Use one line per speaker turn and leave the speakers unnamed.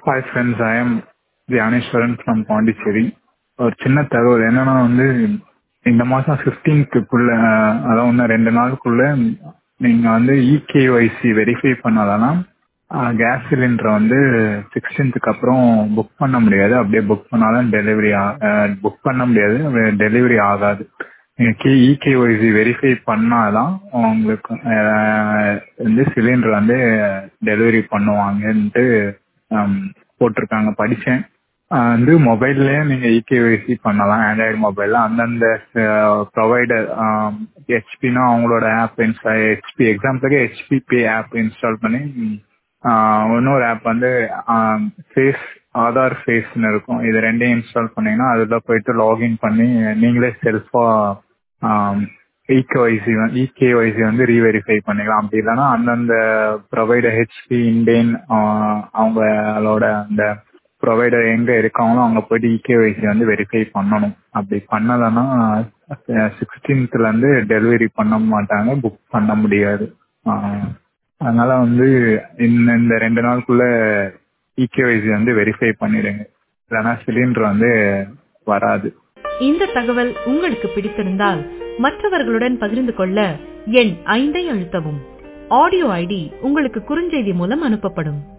hi friends I am Dhyaneshwaran from Pondicherry ஒரு சின்ன தகவல் என்னன்னா வந்து இந்த மாதம் ஃபிஃப்டீன்த்துக்குள்ள அதாவது இன்னும் ரெண்டு நாளுக்குள்ள நீங்கள் வந்து இகேஒய்சி வெரிஃபை பண்ணலன்னா கேஸ் சிலிண்டரை வந்து சிக்ஸ்டீன்த்துக்கு அப்புறம் புக் பண்ண முடியாது அப்படியே புக் பண்ணாலும் டெலிவரி புக் பண்ண முடியாது டெலிவரி ஆகாது நீங்கள் கே இகேஒய்சி வெரிஃபை பண்ணாதான் உங்களுக்கு அஹ், வந்து சிலிண்டர் வந்து டெலிவரி பண்ணுவாங்கன்ட்டு ஹம், போட்டிருக்காங்க படித்தேன் வந்து மொபைல்லேயே நீங்கள் இகேஒய்சி பண்ணலாம் ஆண்ட்ராய்டு மொபைலில் அந்தந்த ப்ரொவைடர் ஹெச்பினா அவங்களோட ஆப் இன்ஸ்டால் ஹெச்பி எக்ஸாம்பிளுக்கு ஹெச்பி பே ஆப் இன்ஸ்டால் பண்ணி ஆஹ், இன்னொரு ஆப் வந்து ஃபேஸ் ஆதார் ஃபேஸ்னு இருக்கும் இது ரெண்டையும் இன்ஸ்டால் பண்ணீங்கன்னா அதில் போயிட்டு லாகின் பண்ணி நீங்களே செல்ஃபாக இகேஒய்சி இகேஒய்சி வந்து ரீவெரிஃபை பண்ணிக்கலாம் அப்படி இல்லைன்னா அந்தந்த ப்ரொவைடர் ஹெச்பி இண்டேன் அவங்களோட அந்த ப்ரொவைடர் எங்கே இருக்காங்களோ அங்கே போயிட்டு இகேஒய்சி வந்து வெரிஃபை பண்ணணும் அப்படி பண்ணலைன்னா சிக்ஸ்டீன்த்லேருந்து டெலிவரி பண்ண மாட்டாங்க புக் பண்ண முடியாது ஆஹ் அதனால வந்து இந்த இந்த ரெண்டு நாளுக்குள்ள இகேஒய்சி வந்து வெரிஃபை பண்ணிடுங்க இல்லைன்னா சிலிண்டர் வந்து வராது
இந்த தகவல் உங்களுக்கு பிடித்திருந்தால் மற்றவர்களுடன் பகிர்ந்து கொள்ள எண் ஐந்தை அழுத்தவும் ஆடியோ ஐடி உங்களுக்கு குறுஞ்செய்தி மூலம் அனுப்பப்படும்